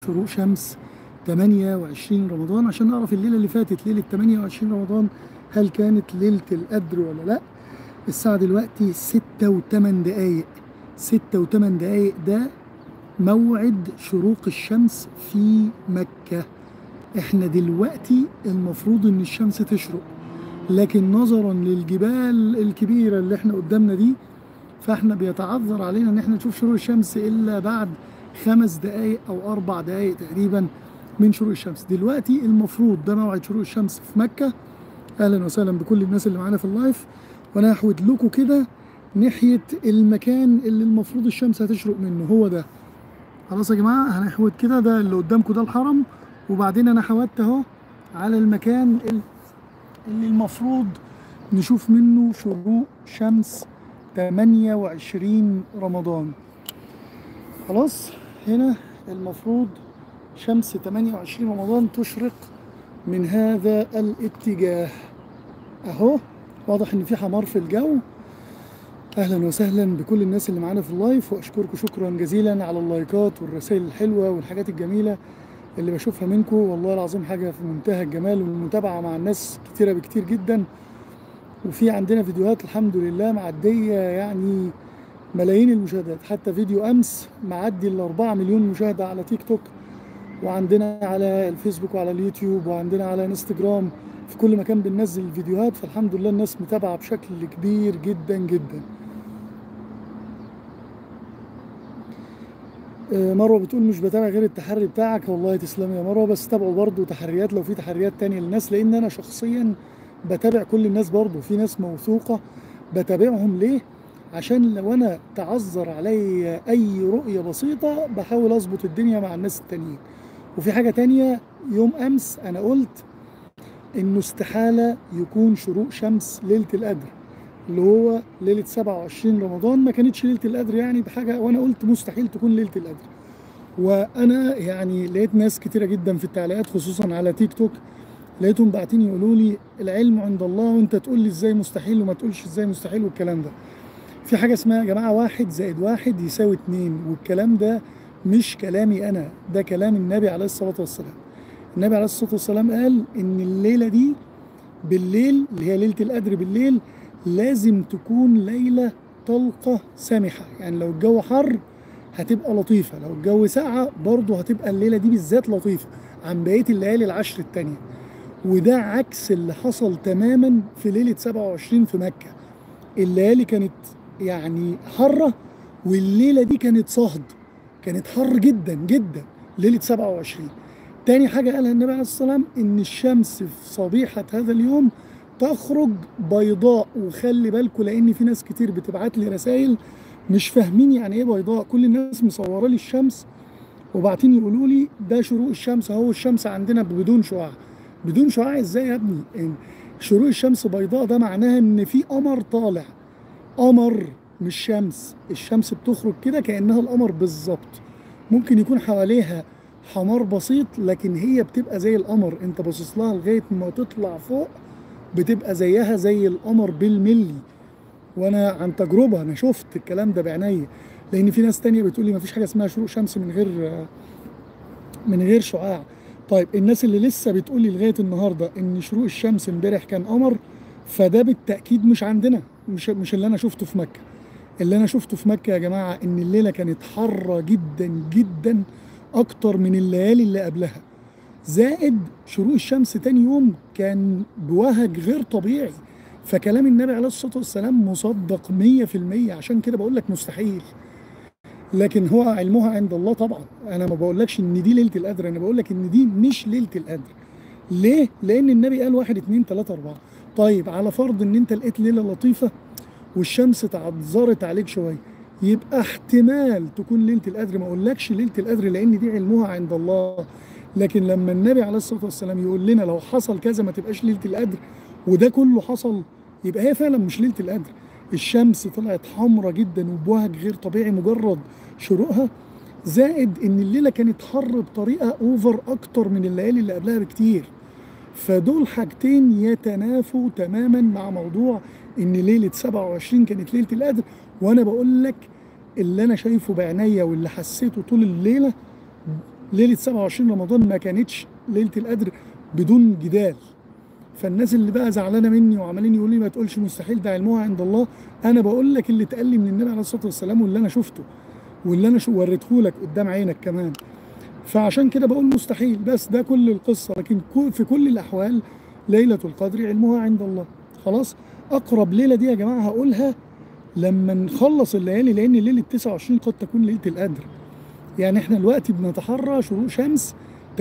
شروق شمس 28 رمضان عشان نعرف الليله اللي فاتت ليله 28 رمضان هل كانت ليله القدر ولا لا الساعه دلوقتي 6 و8 دقايق 6 و8 دقايق ده موعد شروق الشمس في مكه احنا دلوقتي المفروض ان الشمس تشرق لكن نظرا للجبال الكبيره اللي احنا قدامنا دي فاحنا بيتعذر علينا ان احنا نشوف شروق الشمس الا بعد خمس دقايق او اربع دقايق تقريبا من شروق الشمس دلوقتي المفروض ده موعد شروق الشمس في مكه اهلا وسهلا بكل الناس اللي معانا في اللايف وانا هحود لكم كده ناحيه المكان اللي المفروض الشمس هتشرق منه هو ده خلاص يا جماعه هنحود كده ده اللي قدامكم ده الحرم وبعدين انا حودت اهو على المكان ال- اللي المفروض نشوف منه شروق شمس 28 رمضان خلاص هنا المفروض شمس 28 رمضان تشرق من هذا الاتجاه اهو واضح ان في حمار في الجو اهلا وسهلا بكل الناس اللي معانا في اللايف واشكركم شكرا جزيلا على اللايكات والرسائل الحلوه والحاجات الجميله اللي بشوفها منكم والله العظيم حاجه في منتهى الجمال والمتابعه مع الناس كتيره بكتير جدا وفي عندنا فيديوهات الحمد لله معديه يعني ملايين المشاهدات حتى فيديو امس معدي ال 4 مليون مشاهده على تيك توك وعندنا على الفيسبوك وعلى اليوتيوب وعندنا على انستجرام في كل مكان بننزل الفيديوهات فالحمد لله الناس متابعه بشكل كبير جدا جدا آه، مروه بتقول مش بتابع غير التحري بتاعك والله تسلم يا مروه بس تابعوا برضه تحريات لو في تحريات تانية للناس لان انا شخصيا بتابع كل الناس برضه في ناس موثوقه بتابعهم ليه عشان لو انا تعذر علي اي رؤيه بسيطه بحاول اظبط الدنيا مع الناس التانيين وفي حاجه تانية يوم امس انا قلت انه استحاله يكون شروق شمس ليله القدر اللي هو ليله 27 رمضان ما كانتش ليله القدر يعني بحاجه وانا قلت مستحيل تكون ليله القدر وانا يعني لقيت ناس كتيره جدا في التعليقات خصوصا على تيك توك لقيتهم باعتين يقولوا لي العلم عند الله وانت تقول لي ازاي مستحيل وما تقولش ازاي مستحيل والكلام ده في حاجه اسمها يا جماعه واحد زائد واحد يساوي اتنين والكلام ده مش كلامي انا ده كلام النبي عليه الصلاه والسلام النبي عليه الصلاه والسلام قال ان الليله دي بالليل اللي هي ليله القدر بالليل لازم تكون ليله طلقه سمحه يعني لو الجو حر هتبقى لطيفه لو الجو ساقعه برضه هتبقى الليله دي بالذات لطيفه عن بقيه الليالي العشر التانيه وده عكس اللي حصل تماما في ليله 27 في مكه الليالي كانت يعني حره والليله دي كانت صهد كانت حر جدا جدا ليله 27 تاني حاجه قالها النبي عليه الصلاه والسلام ان الشمس في صبيحه هذا اليوم تخرج بيضاء وخلي بالكم لان في ناس كتير بتبعت لي رسائل مش فاهمين يعني ايه بيضاء كل الناس مصوره لي الشمس وبعدين يقولوا لي ده شروق الشمس اهو الشمس عندنا بدون شعاع بدون شعاع ازاي يا ابني إن شروق الشمس بيضاء ده معناها ان في قمر طالع قمر مش شمس الشمس بتخرج كده كانها القمر بالظبط ممكن يكون حواليها حمار بسيط لكن هي بتبقى زي القمر انت باصص لها لغايه ما تطلع فوق بتبقى زيها زي القمر بالملي وانا عن تجربه انا شفت الكلام ده بعينيا لان في ناس تانية بتقول لي مفيش حاجه اسمها شروق شمس من غير من غير شعاع طيب الناس اللي لسه بتقول لي لغايه النهارده ان شروق الشمس امبارح كان قمر فده بالتاكيد مش عندنا مش مش اللي انا شفته في مكه اللي انا شفته في مكه يا جماعه ان الليله كانت حاره جدا جدا اكتر من الليالي اللي قبلها زائد شروق الشمس تاني يوم كان بوهج غير طبيعي فكلام النبي عليه الصلاه والسلام مصدق 100% عشان كده بقول لك مستحيل لكن هو علمها عند الله طبعا انا ما بقولكش ان دي ليله القدر انا بقول لك ان دي مش ليله القدر ليه لان النبي قال واحد اتنين تلاته اربعه طيب على فرض ان انت لقيت ليله لطيفه والشمس تعذرت عليك شويه يبقى احتمال تكون ليله القدر ما اقولكش ليله القدر لان دي علمها عند الله لكن لما النبي عليه الصلاه والسلام يقول لنا لو حصل كذا ما تبقاش ليله القدر وده كله حصل يبقى هي فعلا مش ليله القدر الشمس طلعت حمرة جدا وبوهج غير طبيعي مجرد شروقها زائد ان الليله كانت حر بطريقه اوفر اكتر من الليالي اللي قبلها بكتير فدول حاجتين يتنافوا تماما مع موضوع ان ليله 27 كانت ليله القدر وانا بقول لك اللي انا شايفه بعينيا واللي حسيته طول الليله ليله 27 رمضان ما كانتش ليله القدر بدون جدال فالناس اللي بقى زعلانه مني وعمالين يقولوا لي ما تقولش مستحيل ده علمها عند الله انا بقول لك اللي اتقال لي من النبي عليه الصلاه والسلام واللي انا شفته واللي انا شو- وريته لك قدام عينك كمان فعشان كده بقول مستحيل بس ده كل القصه لكن كو- في كل الاحوال ليله القدر علمها عند الله خلاص اقرب ليله دي يا جماعه هقولها لما نخلص الليالي لان ليله 29 قد تكون ليله القدر يعني احنا دلوقتي بنتحرى شروق شمس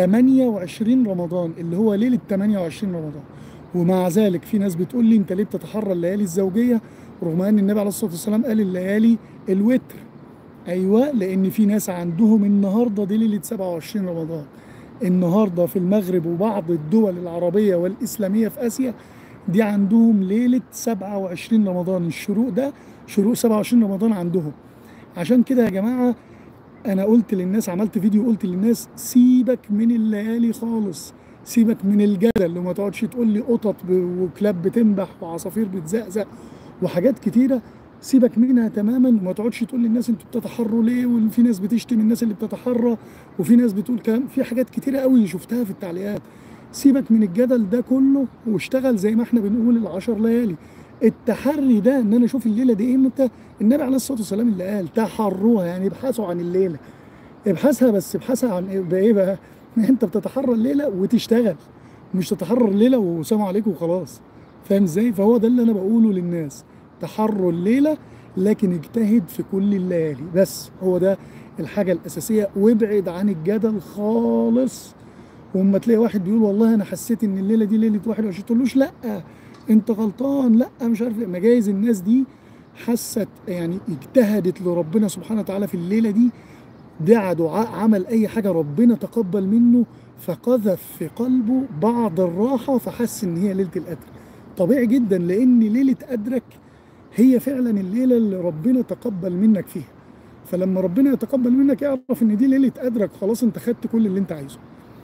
28 رمضان اللي هو ليله 28 رمضان ومع ذلك في ناس بتقول لي انت ليه بتتحرى الليالي الزوجيه رغم ان النبي عليه الصلاه والسلام قال الليالي الوتر ايوه لان في ناس عندهم النهارده دي ليله 27 رمضان النهارده في المغرب وبعض الدول العربيه والاسلاميه في اسيا دي عندهم ليله 27 رمضان الشروق ده شروق 27 رمضان عندهم عشان كده يا جماعه انا قلت للناس عملت فيديو قلت للناس سيبك من الليالي خالص سيبك من الجدل وما تقعدش تقول لي قطط ب- وكلاب بتنبح وعصافير بتزقزق وحاجات كتيره سيبك منها تماما وما تقعدش تقول للناس انتوا بتتحروا ليه وفي ناس بتشتم الناس اللي بتتحرى وفي ناس بتقول كلام في حاجات كتيره قوي شفتها في التعليقات سيبك من الجدل ده كله واشتغل زي ما احنا بنقول العشر ليالي التحري ده ان انا اشوف الليله دي امتى النبي عليه الصلاه والسلام اللي قال تحروها يعني ابحثوا عن الليله ابحثها بس ابحثها عن ايه بايه بقى انت بتتحرى الليله وتشتغل مش تتحرى الليله وسلام عليكم وخلاص فاهم ازاي فهو ده اللي انا بقوله للناس تحروا الليله لكن اجتهد في كل الليالي بس هو ده الحاجه الاساسيه وابعد عن الجدل خالص واما تلاقي واحد بيقول والله انا حسيت ان الليله دي ليله 21 تقولوش لا انت غلطان لا مش عارف إيه. ما جايز الناس دي حست يعني اجتهدت لربنا سبحانه وتعالى في الليله دي دعا دعاء عمل اي حاجه ربنا تقبل منه فقذف في قلبه بعض الراحه فحس ان هي ليله القدر طبيعي جدا لان ليله قدرك هي فعلا الليله اللي ربنا تقبل منك فيها فلما ربنا يتقبل منك اعرف ان دي ليله قدرك خلاص انت خدت كل اللي انت عايزه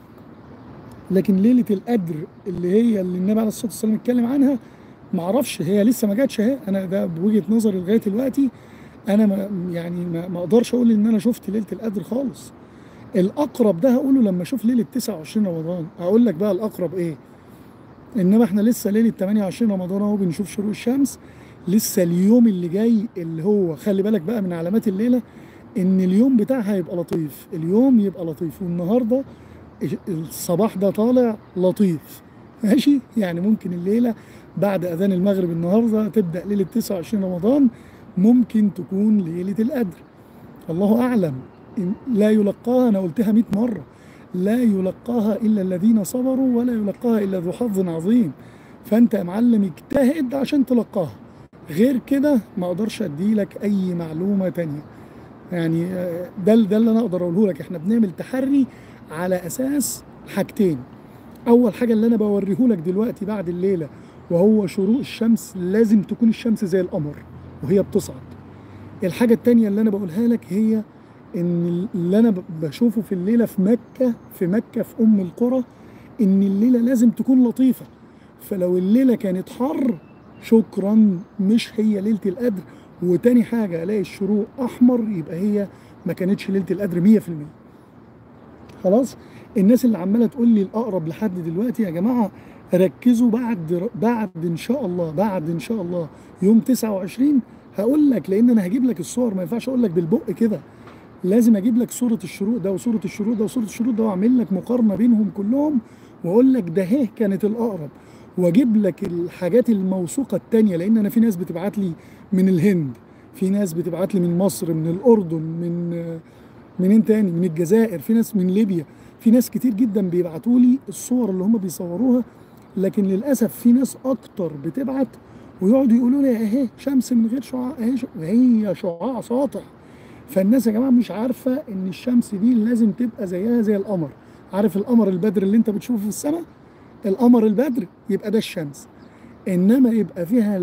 لكن ليله القدر اللي هي اللي النبي عليه الصلاه والسلام اتكلم عنها ما اعرفش هي لسه ما جاتش اهي انا ده بوجهه نظري لغايه دلوقتي انا ما يعني ما, ما اقدرش اقول ان انا شفت ليله القدر خالص الاقرب ده هقوله لما اشوف ليله 29 رمضان اقول لك بقى الاقرب ايه انما احنا لسه ليله 28 رمضان اهو بنشوف شروق الشمس لسه اليوم اللي جاي اللي هو خلي بالك بقى من علامات الليله ان اليوم بتاعها يبقى لطيف اليوم يبقى لطيف والنهارده الصباح ده طالع لطيف ماشي يعني ممكن الليله بعد اذان المغرب النهارده تبدا ليله 29 رمضان ممكن تكون ليله القدر الله اعلم إن- لا يلقاها انا قلتها 100 مره لا يلقاها الا الذين صبروا ولا يلقاها الا ذو حظ عظيم فانت يا معلم اجتهد عشان تلقاها غير كده ما اقدرش ادي لك اي معلومه تانية يعني آه، ده ده اللي انا اقدر اقوله لك احنا بنعمل تحري على اساس حاجتين اول حاجه اللي انا بوريه لك دلوقتي بعد الليله وهو شروق الشمس لازم تكون الشمس زي القمر وهي بتصعد الحاجه التانية اللي انا بقولها لك هي ان اللي انا ب- بشوفه في الليله في مكه في مكه في ام القرى ان الليله لازم تكون لطيفه فلو الليله كانت حر شكرا مش هي ليله القدر وتاني حاجه الاقي الشروق احمر يبقى هي ما كانتش ليله القدر 100% خلاص الناس اللي عماله تقول لي الاقرب لحد دلوقتي يا جماعه ركزوا بعد بعد ان شاء الله بعد ان شاء الله يوم 29 هقول لك لان انا هجيب لك الصور ما ينفعش اقول لك بالبق كده لازم اجيب لك صوره الشروق ده وصوره الشروق ده وصوره الشروق ده واعمل لك مقارنه بينهم كلهم واقول لك ده هي كانت الاقرب واجيب لك الحاجات الموثوقه التانية لان انا في ناس بتبعت لي من الهند في ناس بتبعت لي من مصر من الاردن من منين تاني من الجزائر في ناس من ليبيا في ناس كتير جدا بيبعتوا لي الصور اللي هم بيصوروها لكن للاسف في ناس اكتر بتبعت ويقعدوا يقولوا لي اهي شمس من غير شعاع اهي ش- هي شعاع ساطع فالناس يا جماعه مش عارفه ان الشمس دي لازم تبقى زيها زي القمر عارف القمر البدر اللي انت بتشوفه في السماء القمر البدر يبقى ده الشمس انما يبقى فيها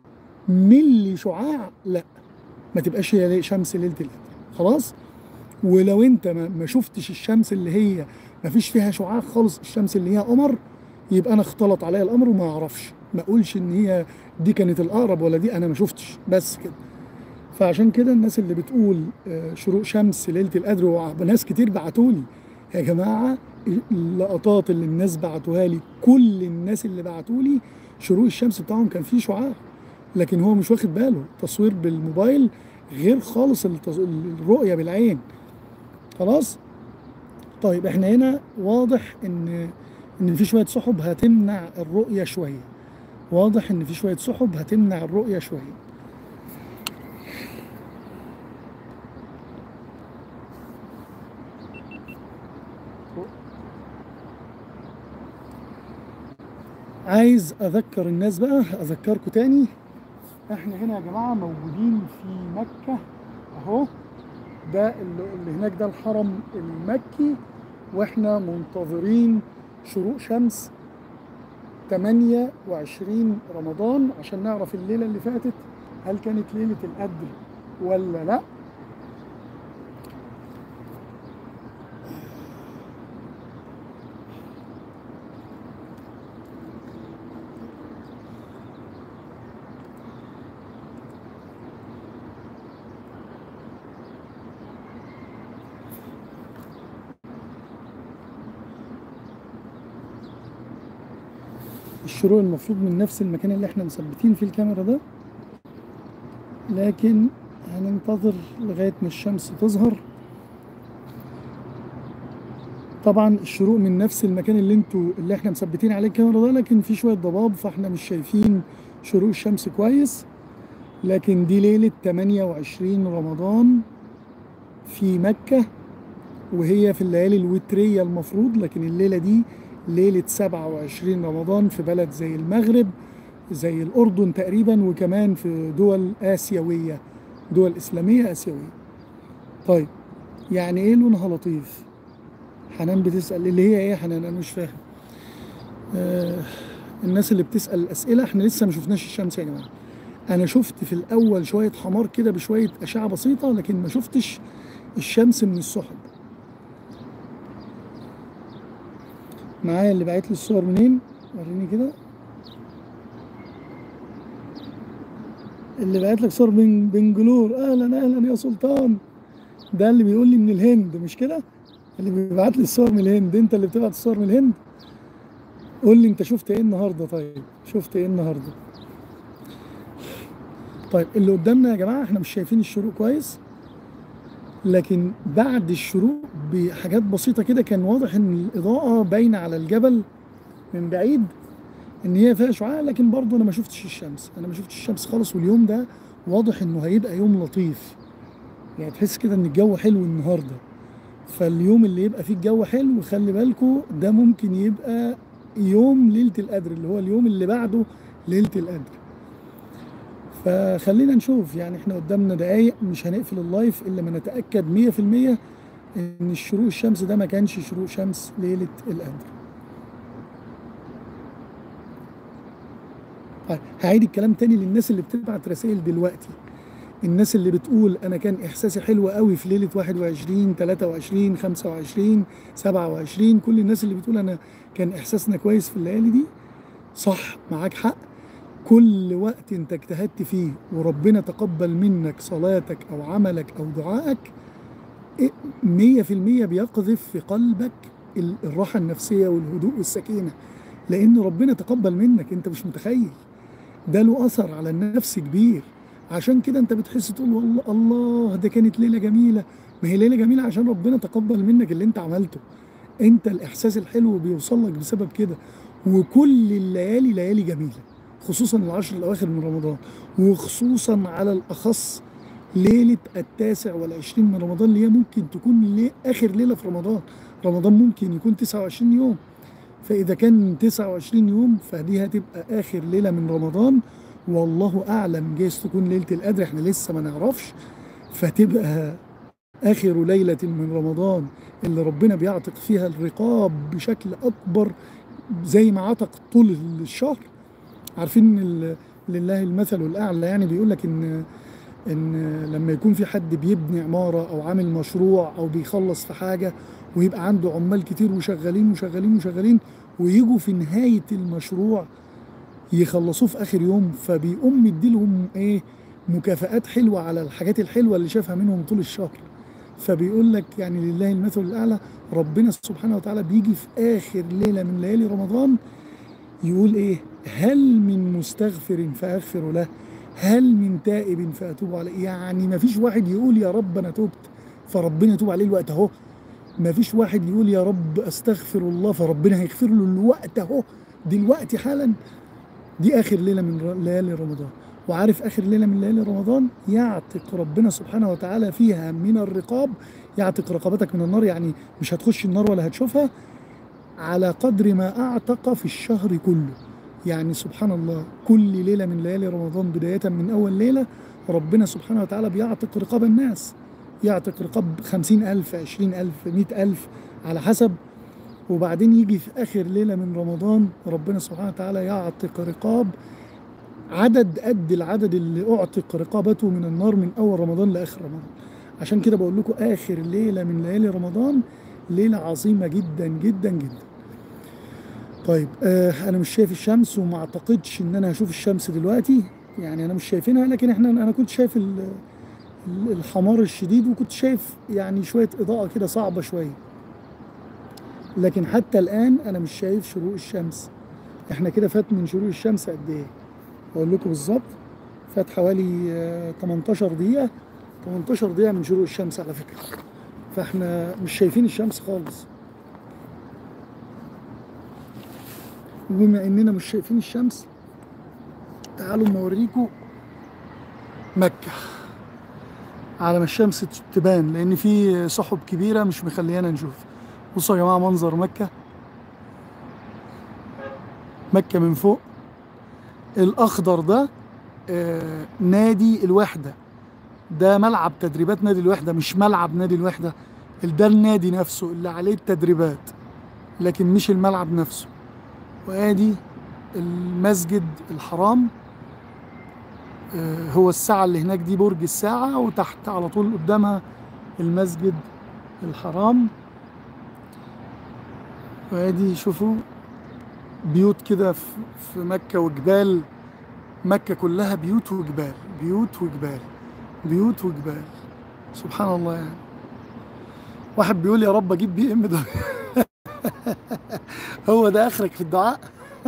ملي شعاع لا ما تبقاش هي شمس ليله القدر خلاص ولو انت ما ما شفتش الشمس اللي هي ما فيش فيها شعاع خالص الشمس اللي هي قمر يبقى انا اختلط عليا الامر وما اعرفش ما اقولش ان هي دي كانت الاقرب ولا دي انا ما شفتش بس كده فعشان كده الناس اللي بتقول آه، شروق شمس ليله القدر وناس كتير بعتوا لي يا جماعه اللقطات اللي الناس بعتوها لي كل الناس اللي بعتوا لي شروق الشمس بتاعهم كان فيه شعاع لكن هو مش واخد باله تصوير بالموبايل غير خالص التص... الرؤيه بالعين خلاص طيب احنا هنا واضح ان ان في شويه سحب هتمنع الرؤيه شويه واضح ان في شويه سحب هتمنع الرؤيه شويه عايز اذكر الناس بقى اذكركم تاني احنا هنا يا جماعه موجودين في مكه اهو ده اللي اللي هناك ده الحرم المكي واحنا منتظرين شروق شمس 28 رمضان عشان نعرف الليله اللي فاتت هل كانت ليله القدر ولا لا الشروق المفروض من نفس المكان اللي احنا مثبتين فيه الكاميرا ده لكن هننتظر لغاية ما الشمس تظهر طبعا الشروق من نفس المكان اللي انتوا اللي احنا مثبتين عليه الكاميرا ده لكن في شوية ضباب فاحنا مش شايفين شروق الشمس كويس لكن دي ليلة 28 رمضان في مكة وهي في الليالي الوترية المفروض لكن الليلة دي ليلة 27 رمضان في بلد زي المغرب زي الأردن تقريبا وكمان في دول آسيوية دول إسلامية آسيوية طيب يعني إيه لونها لطيف حنان بتسأل اللي هي إيه يا حنان أنا مش فاهم آه الناس اللي بتسأل الأسئلة إحنا لسه ما شفناش الشمس يا جماعة أنا شفت في الأول شوية حمار كده بشوية أشعة بسيطة لكن ما شفتش الشمس من السحب معايا اللي بعت لي الصور منين وريني كده اللي بعت لك صور من بنجلور اهلا اهلا يا سلطان ده اللي بيقول لي من الهند مش كده اللي بيبعت لي الصور من الهند انت اللي بتبعت الصور من الهند قول لي انت شفت ايه النهارده طيب شفت ايه النهارده طيب اللي قدامنا يا جماعه احنا مش شايفين الشروق كويس لكن بعد الشروق بحاجات بسيطه كده كان واضح ان الاضاءه باينه على الجبل من بعيد ان هي فيها شعاع لكن برضه انا ما شفتش الشمس انا ما شفتش الشمس خالص واليوم ده واضح انه هيبقى يوم لطيف يعني تحس كده ان الجو حلو النهارده فاليوم اللي يبقى فيه الجو حلو خلي بالكم ده ممكن يبقى يوم ليله القدر اللي هو اليوم اللي بعده ليله القدر فخلينا نشوف يعني احنا قدامنا دقايق مش هنقفل اللايف الا ما نتاكد 100% ان الشروق الشمس ده ما كانش شروق شمس ليله القدر طيب هعيد الكلام تاني للناس اللي بتبعت رسائل دلوقتي الناس اللي بتقول انا كان احساسي حلو قوي في ليله 21 23 25 27 كل الناس اللي بتقول انا كان احساسنا كويس في الليالي دي صح معاك حق كل وقت انت اجتهدت فيه وربنا تقبل منك صلاتك او عملك او دعائك مية في المية بيقذف في قلبك الراحة النفسية والهدوء والسكينة لأن ربنا تقبل منك أنت مش متخيل ده له أثر على النفس كبير عشان كده أنت بتحس تقول والله الله ده كانت ليلة جميلة ما هي ليلة جميلة عشان ربنا تقبل منك اللي أنت عملته أنت الإحساس الحلو بيوصل لك بسبب كده وكل الليالي ليالي جميلة خصوصا العشر الأواخر من رمضان وخصوصا على الأخص ليلة التاسع والعشرين من رمضان اللي هي ممكن تكون لي آخر ليلة في رمضان رمضان ممكن يكون 29 يوم فإذا كان 29 يوم فدي هتبقى آخر ليلة من رمضان والله أعلم جايز تكون ليلة القدر احنا لسه ما نعرفش فتبقى آخر ليلة من رمضان اللي ربنا بيعتق فيها الرقاب بشكل أكبر زي ما عتق طول الشهر عارفين لله المثل الأعلى يعني بيقول لك إن ان لما يكون في حد بيبني عماره او عامل مشروع او بيخلص في حاجه ويبقى عنده عمال كتير وشغالين وشغالين وشغالين ويجوا في نهايه المشروع يخلصوه في اخر يوم فبيقوم مديلهم ايه مكافآت حلوه على الحاجات الحلوه اللي شافها منهم طول الشهر فبيقول لك يعني لله المثل الاعلى ربنا سبحانه وتعالى بيجي في اخر ليله من ليالي رمضان يقول ايه هل من مستغفر فاغفر له هل من تائب فاتوب عليه يعني ما فيش واحد يقول يا رب انا تبت فربنا يتوب عليه الوقت اهو ما فيش واحد يقول يا رب استغفر الله فربنا هيغفر له الوقت اهو دلوقتي حالا دي اخر ليله من ليالي رمضان وعارف اخر ليله من ليالي رمضان يعتق ربنا سبحانه وتعالى فيها من الرقاب يعتق رقبتك من النار يعني مش هتخش النار ولا هتشوفها على قدر ما اعتق في الشهر كله يعني سبحان الله كل ليله من ليالي رمضان بدايه من اول ليله ربنا سبحانه وتعالى بيعتق رقاب الناس يعتق رقاب خمسين ألف عشرين ألف مئة ألف على حسب وبعدين يجي في آخر ليلة من رمضان ربنا سبحانه وتعالى يعتق رقاب عدد قد العدد اللي أعتق رقابته من النار من أول رمضان لآخر رمضان عشان كده بقول لكم آخر ليلة من ليالي رمضان ليلة عظيمة جدا جدا جدا طيب آه أنا مش شايف الشمس وما أعتقدش إن أنا هشوف الشمس دلوقتي يعني أنا مش شايفينها لكن إحنا أنا كنت شايف ال- ال- الحمار الشديد وكنت شايف يعني شوية إضاءة كده صعبة شوية لكن حتى الآن أنا مش شايف شروق الشمس إحنا كده فات من شروق الشمس قد إيه أقول لكم بالظبط فات حوالي آه، 18 دقيقة 18 دقيقة من شروق الشمس على فكرة فإحنا مش شايفين الشمس خالص وبما إننا مش شايفين الشمس تعالوا نوريكم مكة على ما الشمس تبان لان في سحب كبيره مش مخليانا نشوف بصوا يا جماعه منظر مكه مكه من فوق الاخضر ده آه نادي الوحده ده ملعب تدريبات نادي الوحده مش ملعب نادي الوحده ده النادي نفسه اللي عليه التدريبات لكن مش الملعب نفسه وادي المسجد الحرام آه، هو الساعة اللي هناك دي برج الساعة وتحت على طول قدامها المسجد الحرام وادي شوفوا بيوت كده في في مكة وجبال مكة كلها بيوت وجبال بيوت وجبال بيوت وجبال سبحان الله يعني واحد بيقول يا رب اجيب بي ام ده هو ده اخرك في الدعاء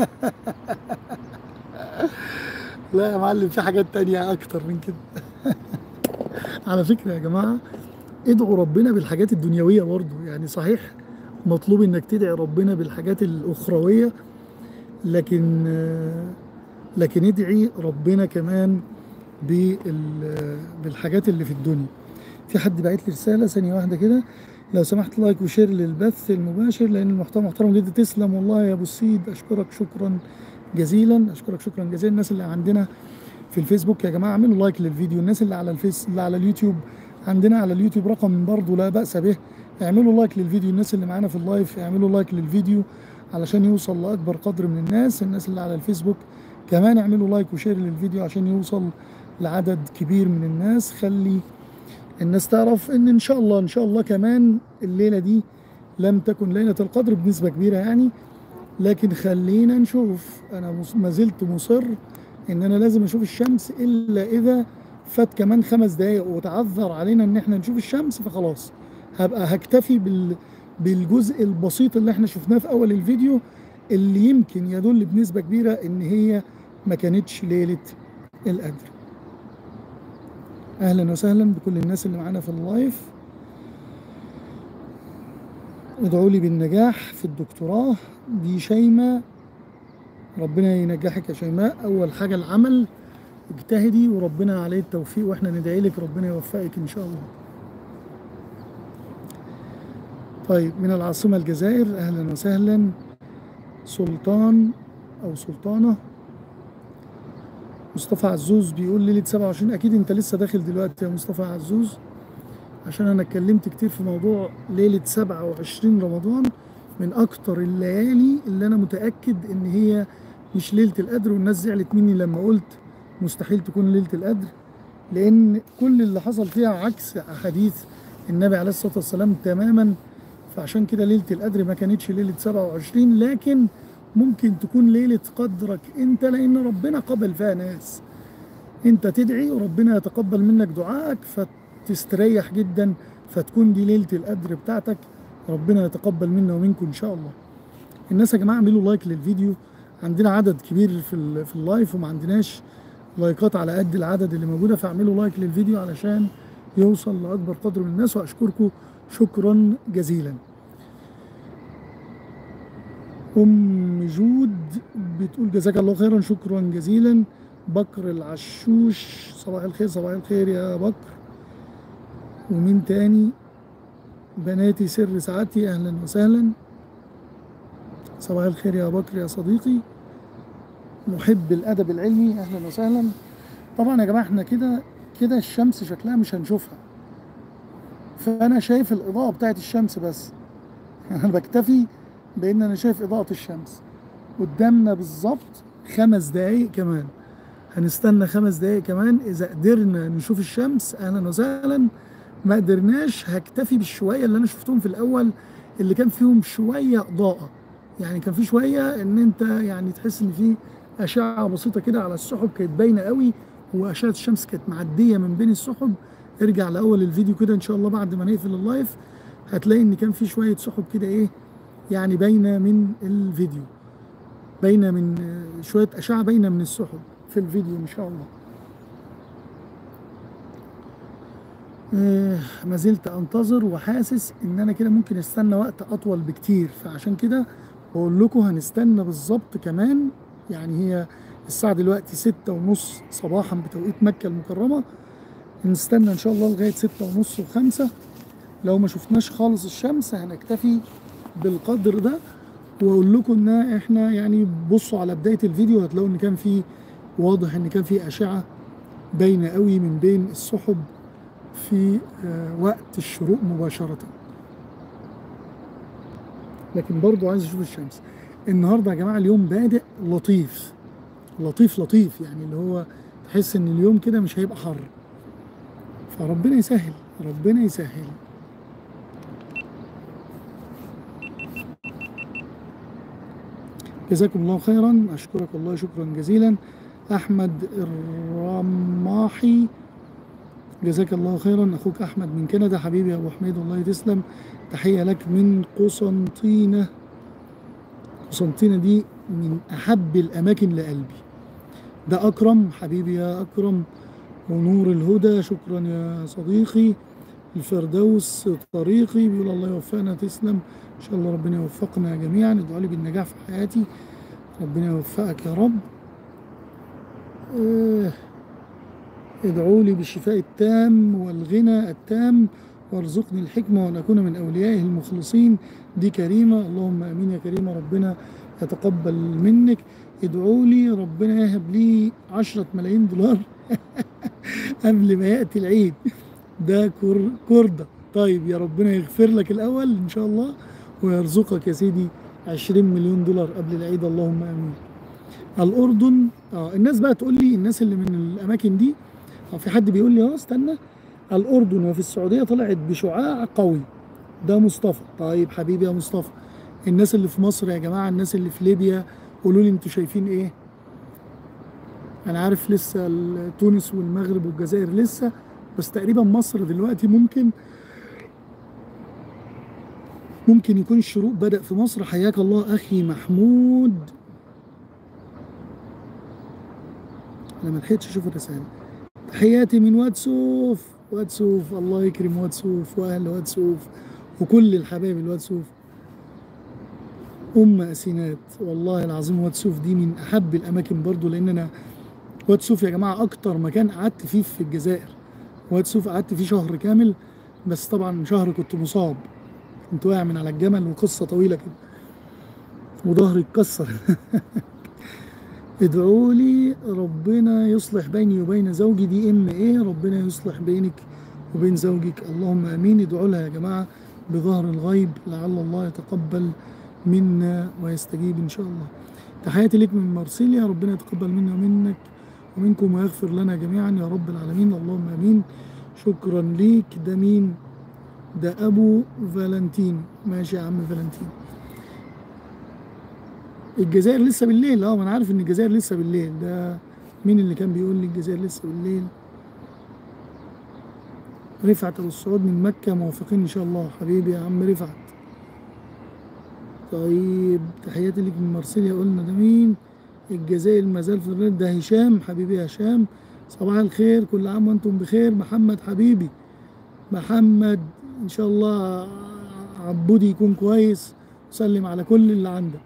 لا يا معلم في حاجات تانية أكتر من كده على فكرة يا جماعة ادعوا ربنا بالحاجات الدنيوية برضه يعني صحيح مطلوب إنك تدعي ربنا بالحاجات الأخروية لكن آه، لكن ادعي ربنا كمان بال- بالحاجات اللي في الدنيا في حد بعت لي رسالة ثانية واحدة كده لو سمحت لايك وشير للبث المباشر لأن المحتوى محترم جدا تسلم والله يا أبو السيد أشكرك شكرا جزيلا أشكرك شكرا جزيلا الناس اللي عندنا في الفيسبوك يا جماعة اعملوا لايك للفيديو الناس اللي على الفيس اللي على اليوتيوب عندنا على اليوتيوب رقم برضه لا بأس به اعملوا لايك للفيديو الناس اللي معانا في اللايف اعملوا لايك للفيديو علشان يوصل لأكبر قدر من الناس الناس اللي على الفيسبوك كمان اعملوا لايك وشير للفيديو عشان يوصل لعدد كبير من الناس خلي الناس تعرف ان ان شاء الله ان شاء الله كمان الليله دي لم تكن ليله القدر بنسبه كبيره يعني لكن خلينا نشوف انا مس- ما زلت مصر ان انا لازم اشوف الشمس الا اذا فات كمان خمس دقايق وتعذر علينا ان احنا نشوف الشمس فخلاص هبقى هكتفي بال بالجزء البسيط اللي احنا شفناه في اول الفيديو اللي يمكن يدل بنسبه كبيره ان هي ما كانتش ليله القدر اهلا وسهلا بكل الناس اللي معانا في اللايف ادعوا لي بالنجاح في الدكتوراه دي شيماء ربنا ينجحك يا شيماء اول حاجه العمل اجتهدي وربنا عليه التوفيق واحنا ندعي لك ربنا يوفقك ان شاء الله طيب من العاصمه الجزائر اهلا وسهلا سلطان او سلطانه مصطفى عزوز بيقول ليله 27 اكيد انت لسه داخل دلوقتي يا مصطفى عزوز عشان انا اتكلمت كتير في موضوع ليله 27 رمضان من اكتر الليالي اللي انا متاكد ان هي مش ليله القدر والناس زعلت مني لما قلت مستحيل تكون ليله القدر لان كل اللي حصل فيها عكس احاديث النبي عليه الصلاه والسلام تماما فعشان كده ليله القدر ما كانتش ليله 27 لكن ممكن تكون ليله قدرك انت لان ربنا قبل فيها ناس انت تدعي وربنا يتقبل منك دعائك فتستريح جدا فتكون دي ليله القدر بتاعتك ربنا يتقبل منا ومنكم ان شاء الله الناس يا جماعه اعملوا لايك للفيديو عندنا عدد كبير في ال- في اللايف وما عندناش لايكات على قد العدد اللي موجوده فاعملوا لايك للفيديو علشان يوصل لاكبر قدر من الناس واشكركم شكرا جزيلا ام جود بتقول جزاك الله خيرا شكرا جزيلا بكر العشوش صباح الخير صباح الخير يا بكر ومين تاني بناتي سر سعادتي اهلا وسهلا صباح الخير يا بكر يا صديقي محب الادب العلمي اهلا وسهلا طبعا يا جماعه احنا كده كده الشمس شكلها مش هنشوفها فانا شايف الاضاءه بتاعت الشمس بس انا بكتفي بان انا شايف اضاءه الشمس قدامنا بالظبط خمس دقايق كمان هنستنى خمس دقايق كمان اذا قدرنا نشوف الشمس اهلا وسهلا ما قدرناش هكتفي بالشويه اللي انا شفتهم في الاول اللي كان فيهم شويه اضاءه يعني كان في شويه ان انت يعني تحس ان في اشعه بسيطه كده على السحب كانت باينه قوي واشعه الشمس كانت معديه من بين السحب ارجع لاول الفيديو كده ان شاء الله بعد ما نقفل اللايف هتلاقي ان كان في شويه سحب كده ايه يعني باينه من الفيديو باينه من آه، شويه اشعه باينه من السحب في الفيديو ان شاء الله آه، ما زلت انتظر وحاسس ان انا كده ممكن استنى وقت اطول بكتير فعشان كده بقول لكم هنستنى بالظبط كمان يعني هي الساعة دلوقتي ستة ونص صباحا بتوقيت مكة المكرمة نستنى ان شاء الله لغاية ستة ونص وخمسة لو ما شفناش خالص الشمس هنكتفي بالقدر ده واقول لكم ان احنا يعني بصوا على بداية الفيديو هتلاقوا ان كان في واضح ان كان في اشعة باينة قوي من بين السحب في آه، وقت الشروق مباشرة لكن برضو عايز اشوف الشمس النهارده يا جماعه اليوم بادئ لطيف لطيف لطيف يعني اللي هو تحس ان اليوم كده مش هيبقى حر فربنا يسهل ربنا يسهل جزاكم الله خيرا اشكرك الله شكرا جزيلا احمد الرماحي جزاك الله خيرا اخوك احمد من كندا حبيبي يا ابو حميد الله تسلم تحيه لك من قسنطينه قسنطينة دي من أحب الأماكن لقلبي ده أكرم حبيبي يا أكرم ونور الهدى شكرا يا صديقي الفردوس طريقي بيقول الله يوفقنا تسلم إن شاء الله ربنا يوفقنا جميعا ادعوا لي بالنجاح في حياتي ربنا يوفقك يا رب آه، ادعوا لي بالشفاء التام والغنى التام وارزقني الحكمة وأن أكون من أوليائه المخلصين دي كريمة اللهم أمين يا كريمة ربنا يتقبل منك ادعوا لي ربنا يهب لي عشرة ملايين دولار قبل ما يأتي العيد ده كر كردة طيب يا ربنا يغفر لك الأول إن شاء الله ويرزقك يا سيدي 20 مليون دولار قبل العيد اللهم آمين الأردن اه الناس بقى تقول لي الناس اللي من الأماكن دي اه في حد بيقول لي اه استنى الأردن وفي السعودية طلعت بشعاع قوي ده مصطفى طيب حبيبي يا مصطفى الناس اللي في مصر يا جماعة الناس اللي في ليبيا قولوا لي انتوا شايفين ايه انا عارف لسه ال- تونس والمغرب والجزائر لسه بس تقريبا مصر دلوقتي ممكن ممكن يكون الشروق بدأ في مصر حياك الله أخي محمود أنا ما لحقتش أشوف الرسالة تحياتي من واد سوف واد سوف الله يكرم واد سوف وأهل واد سوف وكل الحبايب الواد سوف أم أسينات والله العظيم واد سوف دي من أحب الأماكن برضو لأن أنا واد سوف يا جماعة أكتر مكان قعدت فيه في الجزائر واد سوف قعدت فيه شهر كامل بس طبعا شهر كنت مصاب كنت واقع من على الجمل وقصة طويلة كده وظهري اتكسر ادعوا لي ربنا يصلح بيني وبين زوجي دي ام ايه ربنا يصلح بينك وبين زوجك اللهم امين ادعوا لها يا جماعه بظهر الغيب لعل الله يتقبل منا ويستجيب ان شاء الله تحياتي لك من مرسيليا ربنا يتقبل منا ومنك ومنكم ويغفر لنا جميعا يا رب العالمين اللهم امين شكرا ليك ده مين ده ابو فالنتين ماشي يا عم فالنتين الجزائر لسه بالليل اه ما انا عارف ان الجزائر لسه بالليل ده مين اللي كان بيقول لي الجزائر لسه بالليل رفعت ابو السعود من مكه موافقين ان شاء الله حبيبي يا عم رفعت طيب تحياتي ليك من مرسيليا قلنا ده مين الجزائر ما زال في الرد ده هشام حبيبي يا هشام صباح الخير كل عام وانتم بخير محمد حبيبي محمد ان شاء الله عبودي يكون كويس وسلم على كل اللي عندك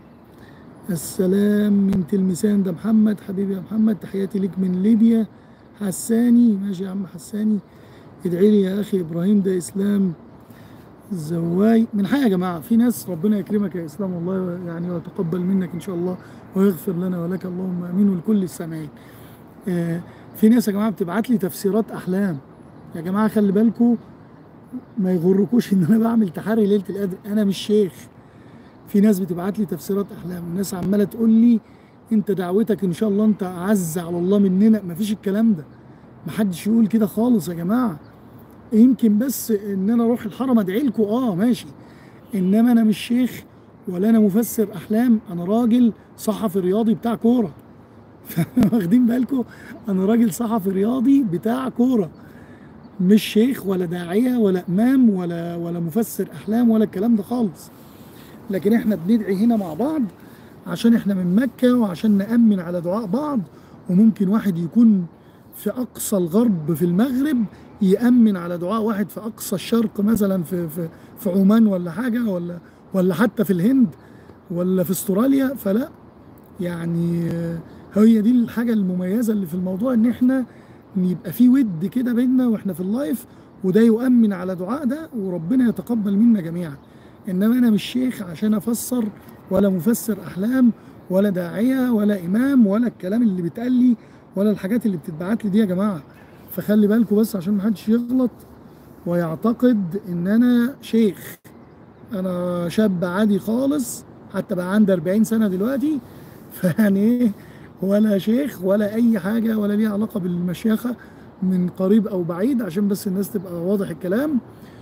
السلام من تلمسان ده محمد حبيبي يا محمد تحياتي ليك من ليبيا حساني ماشي يا عم حساني ادعي لي يا اخي ابراهيم ده اسلام الزواي من حاجه يا جماعه في ناس ربنا يكرمك يا اسلام والله يعني ويتقبل منك ان شاء الله ويغفر لنا ولك اللهم امين ولكل السامعين آه في ناس يا جماعه بتبعت لي تفسيرات احلام يا جماعه خلي بالكم ما يغركوش ان انا بعمل تحري ليله القدر انا مش شيخ في ناس بتبعت لي تفسيرات احلام وناس عماله تقول لي انت دعوتك ان شاء الله انت اعز على الله مننا مفيش الكلام ده محدش يقول كده خالص يا جماعه يمكن بس ان انا اروح الحرم ادعي لكم اه ماشي انما انا مش شيخ ولا انا مفسر احلام انا راجل صحفي رياضي بتاع كوره واخدين بالكم انا راجل صحفي رياضي بتاع كوره مش شيخ ولا داعيه ولا امام ولا ولا مفسر احلام ولا الكلام ده خالص لكن احنا بندعي هنا مع بعض عشان احنا من مكه وعشان نامن على دعاء بعض وممكن واحد يكون في اقصى الغرب في المغرب يامن على دعاء واحد في اقصى الشرق مثلا في في في عمان ولا حاجه ولا ولا حتى في الهند ولا في استراليا فلا يعني هي دي الحاجه المميزه اللي في الموضوع ان احنا يبقى في ود كده بيننا واحنا في اللايف وده يؤمن على دعاء ده وربنا يتقبل منا جميعا انما انا مش شيخ عشان افسر ولا مفسر احلام ولا داعيه ولا امام ولا الكلام اللي بيتقال لي ولا الحاجات اللي بتتبعت لي دي يا جماعه فخلي بالكم بس عشان محدش يغلط ويعتقد ان انا شيخ انا شاب عادي خالص حتى بقى عندي 40 سنه دلوقتي فيعني ايه ولا شيخ ولا اي حاجه ولا ليها علاقه بالمشيخه من قريب او بعيد عشان بس الناس تبقى واضح الكلام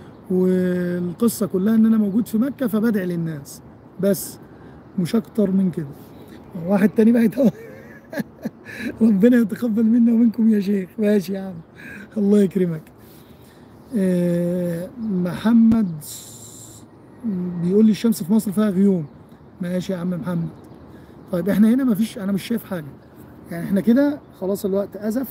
والقصه كلها ان انا موجود في مكه فبدعي للناس بس مش اكتر من كده واحد تاني بقى يتوقع ربنا يتقبل منا ومنكم يا شيخ ماشي يا عم الله يكرمك آه محمد بيقول لي الشمس في مصر فيها غيوم ماشي يا عم محمد طيب احنا هنا مفيش انا مش شايف حاجه يعني احنا كده خلاص الوقت ازف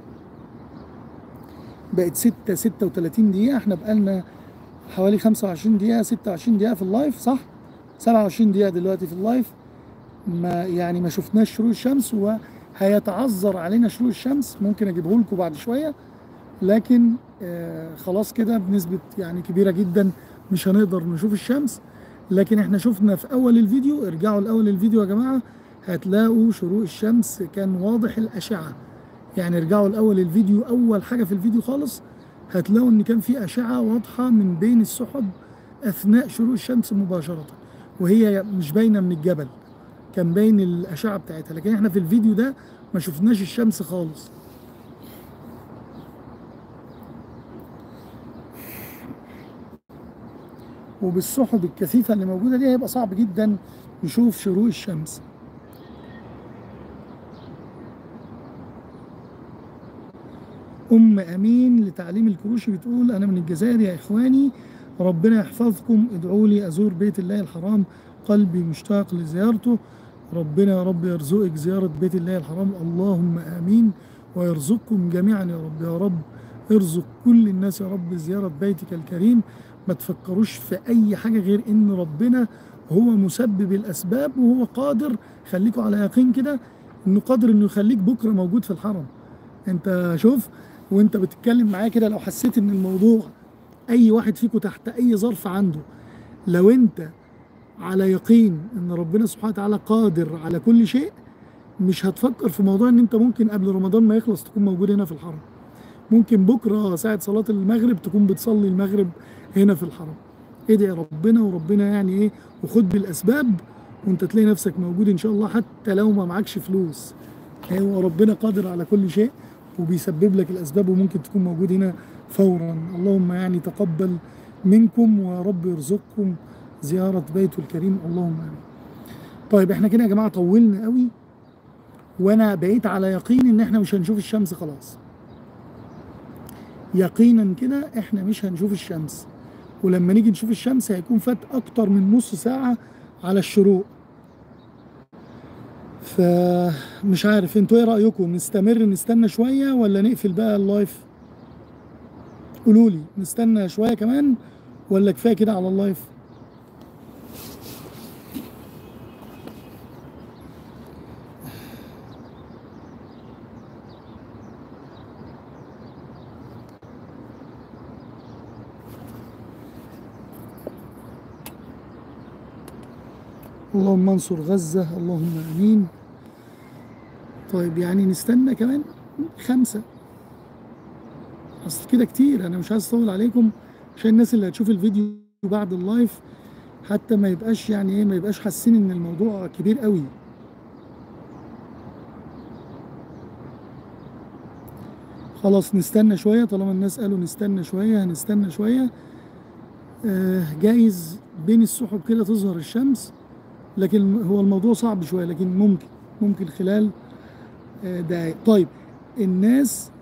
بقت 6 36 دقيقه احنا بقالنا حوالي 25 دقيقه 26 دقيقه في اللايف صح 27 دقيقه دلوقتي في اللايف ما يعني ما شفناش شروق الشمس وهيتعذر علينا شروق الشمس ممكن اجيبه لكم بعد شويه لكن آه خلاص كده بنسبه يعني كبيره جدا مش هنقدر نشوف الشمس لكن احنا شفنا في اول الفيديو ارجعوا لاول الفيديو يا جماعه هتلاقوا شروق الشمس كان واضح الاشعه يعني ارجعوا لاول الفيديو اول حاجه في الفيديو خالص هتلاقوا ان كان في اشعه واضحه من بين السحب اثناء شروق الشمس مباشره وهي مش باينه من الجبل كان باين الاشعه بتاعتها لكن احنا في الفيديو ده ما شفناش الشمس خالص وبالسحب الكثيفه اللي موجوده دي هيبقى صعب جدا نشوف شروق الشمس ام امين لتعليم الكروشي بتقول انا من الجزائر يا اخواني ربنا يحفظكم ادعوا لي ازور بيت الله الحرام قلبي مشتاق لزيارته ربنا يا رب يرزقك زيارة بيت الله الحرام اللهم آمين ويرزقكم جميعا يا رب يا رب ارزق كل الناس يا رب زيارة بيتك الكريم ما تفكروش في أي حاجة غير إن ربنا هو مسبب الأسباب وهو قادر خليكوا على يقين كده إنه قادر إنه يخليك بكرة موجود في الحرم أنت شوف وأنت بتتكلم معايا كده لو حسيت إن الموضوع أي واحد فيكم تحت أي ظرف عنده لو أنت على يقين ان ربنا سبحانه وتعالى قادر على كل شيء مش هتفكر في موضوع ان انت ممكن قبل رمضان ما يخلص تكون موجود هنا في الحرم ممكن بكره ساعه صلاه المغرب تكون بتصلي المغرب هنا في الحرم ادعي ربنا وربنا يعني ايه وخد بالاسباب وانت تلاقي نفسك موجود ان شاء الله حتى لو ما معكش فلوس هو ربنا قادر على كل شيء وبيسبب لك الاسباب وممكن تكون موجود هنا فورا اللهم يعني تقبل منكم ورب يرزقكم زيارة بيته الكريم اللهم آمين طيب احنا كده يا جماعة طولنا قوي وانا بقيت على يقين ان احنا مش هنشوف الشمس خلاص يقينا كده احنا مش هنشوف الشمس ولما نيجي نشوف الشمس هيكون فات اكتر من نص ساعة على الشروق فمش عارف انتوا ايه رأيكم نستمر نستنى شوية ولا نقفل بقى اللايف قولوا لي نستنى شوية كمان ولا كفاية كده على اللايف اللهم انصر غزة اللهم امين طيب يعني نستنى كمان خمسة اصل كده كتير انا مش عايز اطول عليكم عشان الناس اللي هتشوف الفيديو بعد اللايف حتى ما يبقاش يعني ايه ما يبقاش حاسين ان الموضوع كبير قوي خلاص نستنى شوية طالما الناس قالوا نستنى شوية هنستنى شوية آه جايز بين السحب كده تظهر الشمس لكن هو الموضوع صعب شوية لكن ممكن ممكن خلال آه دقايق طيب الناس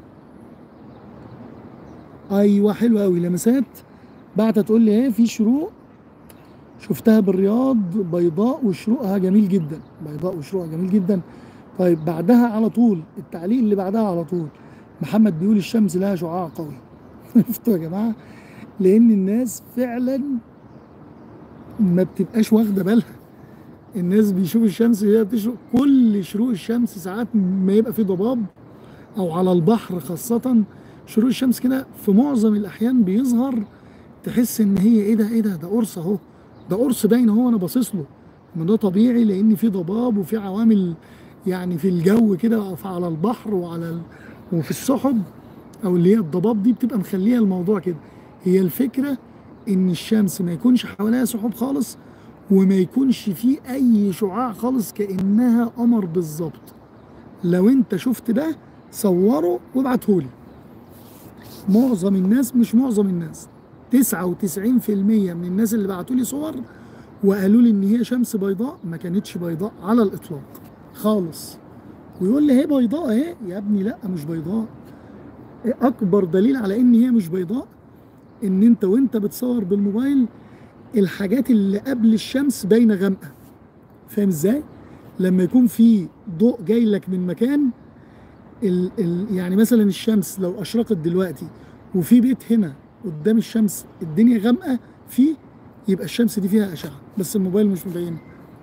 ايوه حلو قوي لمسات بعت تقول لي ايه في شروق شفتها بالرياض بيضاء وشروقها جميل جدا بيضاء وشروقها جميل جدا طيب بعدها على طول التعليق اللي بعدها على طول محمد بيقول الشمس لها شعاع قوي شفتوا يا جماعه لان الناس فعلا ما بتبقاش واخده بالها الناس بيشوف الشمس هي بتشرق كل شروق الشمس ساعات ما يبقى في ضباب او على البحر خاصه شروق الشمس كده في معظم الاحيان بيظهر تحس ان هي ايه ده ايه ده ده قرص اهو ده قرص باين اهو انا باصص له ما ده طبيعي لان في ضباب وفي عوامل يعني في الجو كده على البحر وعلى ال... وفي السحب او اللي هي الضباب دي بتبقى مخليه الموضوع كده هي الفكره ان الشمس ما يكونش حواليها سحب خالص وما يكونش فيه اي شعاع خالص كانها قمر بالظبط لو انت شفت ده صوره وابعتهولي معظم الناس مش معظم الناس 99% من الناس اللي بعتوا لي صور وقالوا لي ان هي شمس بيضاء ما كانتش بيضاء على الاطلاق خالص ويقول لي هي بيضاء اهي يا ابني لا مش بيضاء اكبر دليل على ان هي مش بيضاء ان انت وانت بتصور بالموبايل الحاجات اللي قبل الشمس باينه غامقه فاهم ازاي لما يكون في ضوء جاي لك من مكان ال ال يعني مثلا الشمس لو اشرقت دلوقتي وفي بيت هنا قدام الشمس الدنيا غامقه فيه يبقى الشمس دي فيها اشعه بس الموبايل مش مبينه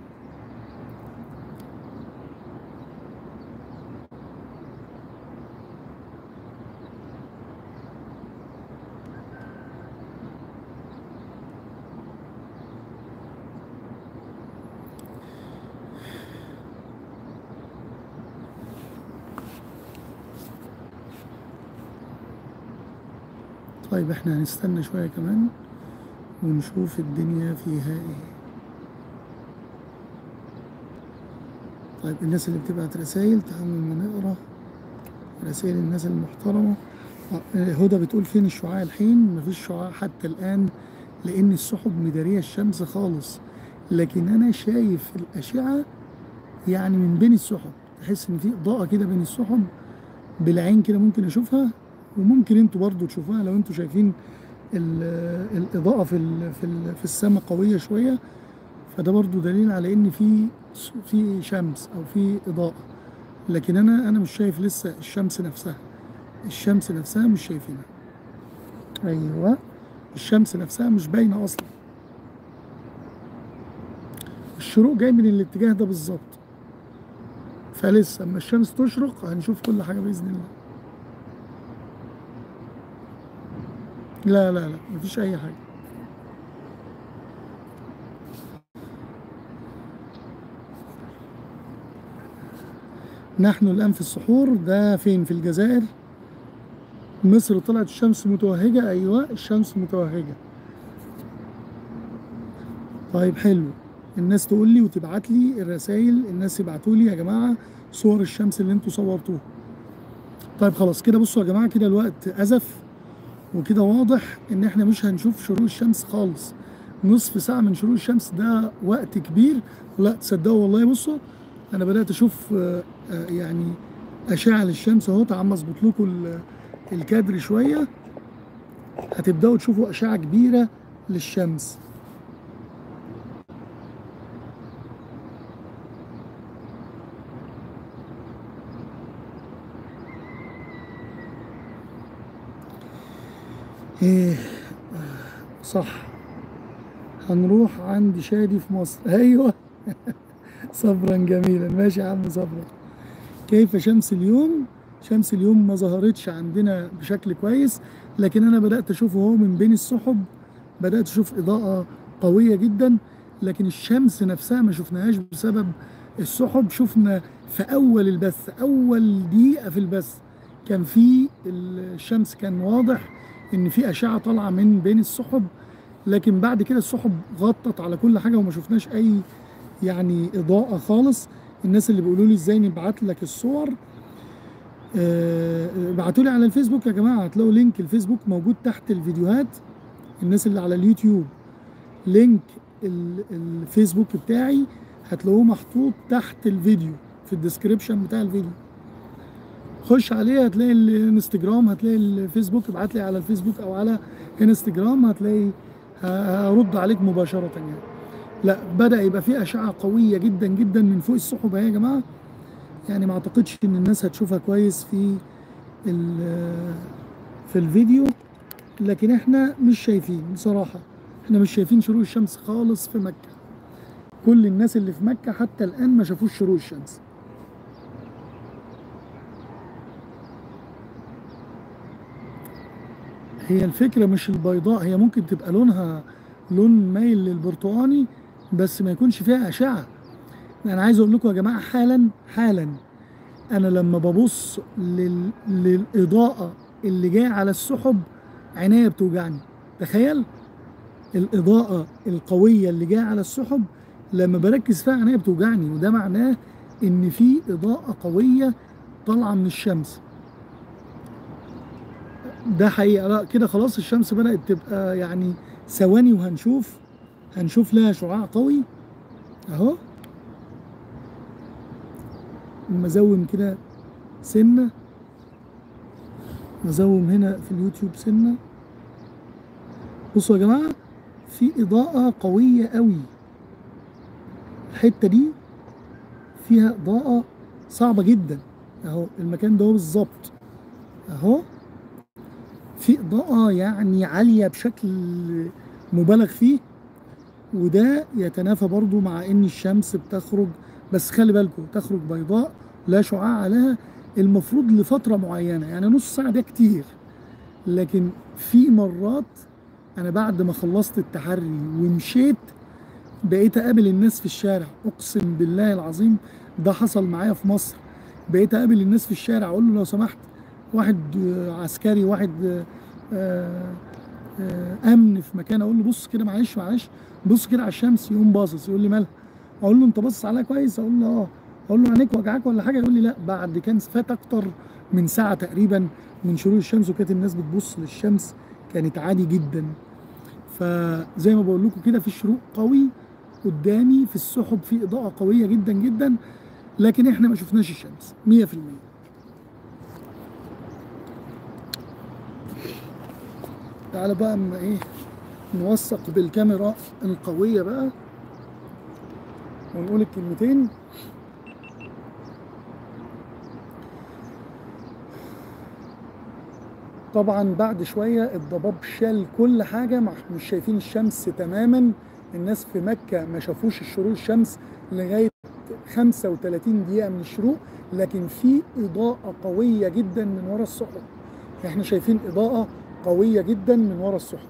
طيب احنا هنستنى شوية كمان ونشوف الدنيا فيها ايه طيب الناس اللي بتبعت رسايل تعالوا ما نقرا رسائل الناس المحترمة هدى بتقول فين الشعاع الحين مفيش شعاع حتى الآن لأن السحب مدارية الشمس خالص لكن أنا شايف الأشعة يعني من بين السحب تحس إن في إضاءة كده بين السحب بالعين كده ممكن أشوفها وممكن انتوا برضو تشوفوها لو انتوا شايفين الاضاءه في ال في ال في السماء قويه شويه فده برضو دليل على ان في في شمس او في اضاءه لكن انا انا مش شايف لسه الشمس نفسها الشمس نفسها مش شايفينها ايوه الشمس نفسها مش باينه اصلا الشروق جاي من الاتجاه ده بالظبط فلسه اما الشمس تشرق هنشوف كل حاجه باذن الله لا لا لا مفيش اي حاجه نحن الان في السحور ده فين في الجزائر مصر طلعت الشمس متوهجه ايوه الشمس متوهجه طيب حلو الناس تقول لي وتبعت لي الرسائل الناس يبعتوا لي يا جماعه صور الشمس اللي انتوا صورتوها طيب خلاص كده بصوا يا جماعه كده الوقت ازف وكده واضح ان احنا مش هنشوف شروق الشمس خالص نصف ساعة من شروق الشمس ده وقت كبير لا تصدقوا والله بصوا انا بدأت اشوف يعني اشعة للشمس اهو تعال اظبط لكم الكادر شوية هتبداوا تشوفوا اشعه كبيره للشمس ايه صح هنروح عند شادي في مصر ايوه صبرا جميلا ماشي يا عم صبرا كيف شمس اليوم شمس اليوم ما ظهرتش عندنا بشكل كويس لكن انا بدات اشوفه هو من بين السحب بدات اشوف اضاءه قويه جدا لكن الشمس نفسها ما شفناهاش بسبب السحب شفنا في اول البث اول دقيقه في البث كان في الشمس كان واضح ان في اشعه طالعه من بين السحب لكن بعد كده السحب غطت على كل حاجه وما شفناش اي يعني اضاءه خالص الناس اللي بيقولوا لي ازاي نبعت لك الصور آه، ابعتوا لي على الفيسبوك يا جماعه هتلاقوا لينك الفيسبوك موجود تحت الفيديوهات الناس اللي على اليوتيوب لينك ال- الفيسبوك بتاعي هتلاقوه محطوط تحت الفيديو في الديسكريبشن بتاع الفيديو خش عليه هتلاقي الانستجرام هتلاقي الفيسبوك ابعت لي على الفيسبوك او على انستجرام هتلاقي ه- هرد عليك مباشره يعني لا بدا يبقى في اشعه قويه جدا جدا من فوق السحب اهي يا جماعه يعني ما اعتقدش ان الناس هتشوفها كويس في ال- في الفيديو لكن احنا مش شايفين بصراحه احنا مش شايفين شروق الشمس خالص في مكه كل الناس اللي في مكه حتى الان ما شافوش شروق الشمس هي الفكرة مش البيضاء هي ممكن تبقى لونها لون مايل للبرتقاني بس ما يكونش فيها أشعة أنا عايز أقول لكم يا جماعة حالا حالا أنا لما ببص لل... للإضاءة اللي جاية على السحب عينيا بتوجعني تخيل الإضاءة القوية اللي جاية على السحب لما بركز فيها عينيا بتوجعني وده معناه إن في إضاءة قوية طالعة من الشمس ده حقيقة لا كده خلاص الشمس بدأت تبقى يعني ثواني وهنشوف هنشوف لها شعاع قوي اهو مزوم كده سنة مزوم هنا في اليوتيوب سنة بصوا يا جماعة في إضاءة قوية قوي الحتة دي فيها إضاءة صعبة جدا اهو المكان ده هو بالظبط اهو في إضاءة يعني عالية بشكل مبالغ فيه وده يتنافى برضو مع ان الشمس بتخرج بس خلي بالكم تخرج بيضاء لا شعاع عليها المفروض لفترة معينة يعني نص ساعة ده كتير لكن في مرات انا بعد ما خلصت التحري ومشيت بقيت اقابل الناس في الشارع اقسم بالله العظيم ده حصل معايا في مصر بقيت اقابل الناس في الشارع اقول له لو سمحت واحد آه، عسكري واحد آه، آه، آه، امن في مكان اقول له بص كده معلش معلش بص كده على الشمس يقوم باصص يقول لي مالها اقول له انت باصص عليها كويس اقول له اه اقول له عينيك وجعاك ولا حاجه يقول لي لا بعد كان فات اكتر من ساعه تقريبا من شروق الشمس وكانت الناس بتبص للشمس كانت عادي جدا فزي ما بقول لكم كده في شروق قوي قدامي في السحب في اضاءه قويه جدا جدا لكن احنا ما شفناش الشمس 100% تعالى بقى اما ايه نوثق بالكاميرا القوية بقى ونقول الكلمتين طبعا بعد شوية الضباب شال كل حاجة مع- مش شايفين الشمس تماما الناس في مكة ما شافوش الشروق الشمس لغاية 35 دقيقة من الشروق لكن في إضاءة قوية جدا من ورا السحب احنا شايفين إضاءة قوية جدا من ورا السحب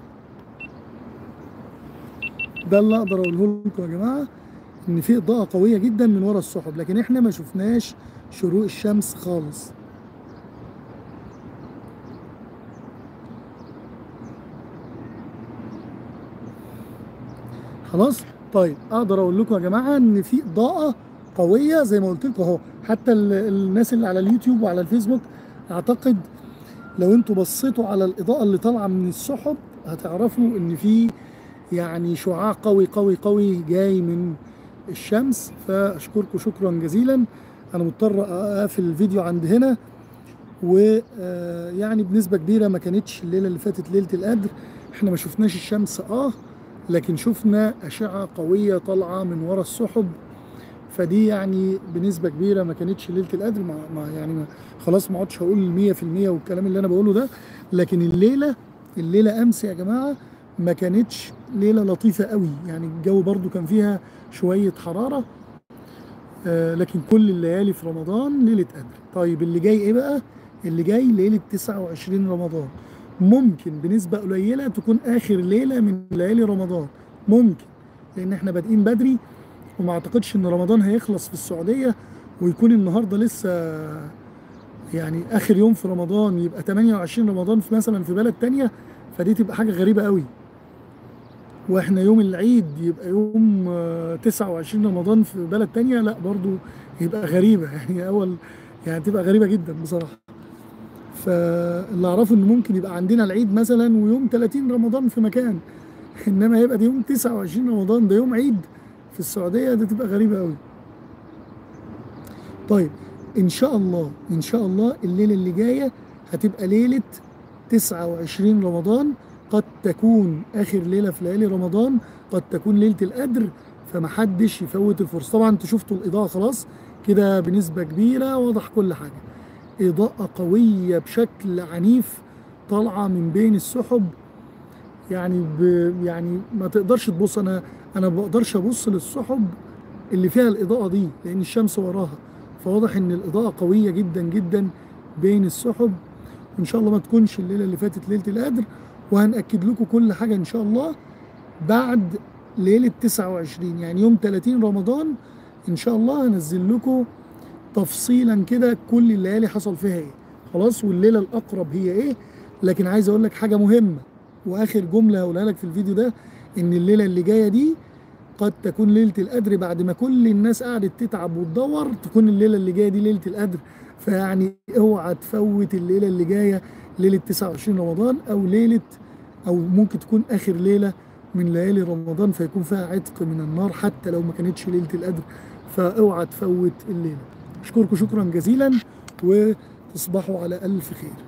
ده اللي اقدر اقوله لكم يا جماعه ان في اضاءه قويه جدا من ورا السحب لكن احنا ما شفناش شروق الشمس خالص خلاص طيب اقدر اقول لكم يا جماعه ان في اضاءه قويه زي ما قلت لكم اهو حتى ال- الناس اللي على اليوتيوب وعلى الفيسبوك اعتقد لو انتوا بصيتوا على الاضاءه اللي طالعه من السحب هتعرفوا ان في يعني شعاع قوي قوي قوي جاي من الشمس فاشكركم شكرا جزيلا انا مضطر اقفل الفيديو عند هنا ويعني بنسبه كبيره ما كانتش الليله اللي فاتت ليله القدر احنا ما شفناش الشمس اه لكن شفنا اشعه قويه طالعه من ورا السحب فدي يعني بنسبه كبيره ما كانتش ليله القدر ما ما يعني ما خلاص ما اقعدش اقول 100% والكلام اللي انا بقوله ده لكن الليله الليله امس يا جماعه ما كانتش ليله لطيفه قوي يعني الجو برضو كان فيها شويه حراره آه لكن كل الليالي في رمضان ليله قدر طيب اللي جاي ايه بقى اللي جاي ليله 29 رمضان ممكن بنسبه قليله تكون اخر ليله من ليالي رمضان ممكن لان احنا بادئين بدري وما اعتقدش ان رمضان هيخلص في السعوديه ويكون النهارده لسه يعني اخر يوم في رمضان يبقى 28 رمضان في مثلا في بلد تانية فدي تبقى حاجه غريبه قوي واحنا يوم العيد يبقى يوم آه، 29 رمضان في بلد تانية لا برضو يبقى غريبه يعني اول يعني تبقى غريبه جدا بصراحه فاللي اعرفه ان ممكن يبقى عندنا العيد مثلا ويوم 30 رمضان في مكان انما يبقى ده يوم 29 رمضان ده يوم عيد في السعوديه ده تبقى غريبه قوي طيب ان شاء الله ان شاء الله الليله اللي جايه هتبقى ليله 29 رمضان قد تكون اخر ليله في ليالي رمضان قد تكون ليله القدر فمحدش يفوت الفرصه طبعا انتوا شفتوا الاضاءه خلاص كده بنسبه كبيره واضح كل حاجه اضاءه قويه بشكل عنيف طالعه من بين السحب يعني ب يعني ما تقدرش تبص انا انا ما بقدرش ابص للسحب اللي فيها الاضاءه دي لان الشمس وراها فواضح ان الاضاءه قويه جدا جدا بين السحب ان شاء الله ما تكونش الليله اللي فاتت ليله القدر وهنأكد لكم كل حاجه ان شاء الله بعد ليله 29 يعني يوم 30 رمضان ان شاء الله هنزل لكم تفصيلا كده كل الليالي حصل فيها ايه خلاص والليله الاقرب هي ايه لكن عايز اقول لك حاجه مهمه واخر جمله هقولها لك في الفيديو ده ان الليله اللي جايه دي قد تكون ليله القدر بعد ما كل الناس قعدت تتعب وتدور تكون الليله اللي جايه دي ليله القدر فيعني اوعى تفوت الليله اللي جايه ليله 29 رمضان او ليله او ممكن تكون اخر ليله من ليالي رمضان فيكون فيها عتق من النار حتى لو ما كانتش ليله القدر فاوعى تفوت الليله اشكركم شكرا جزيلا وتصبحوا على الف خير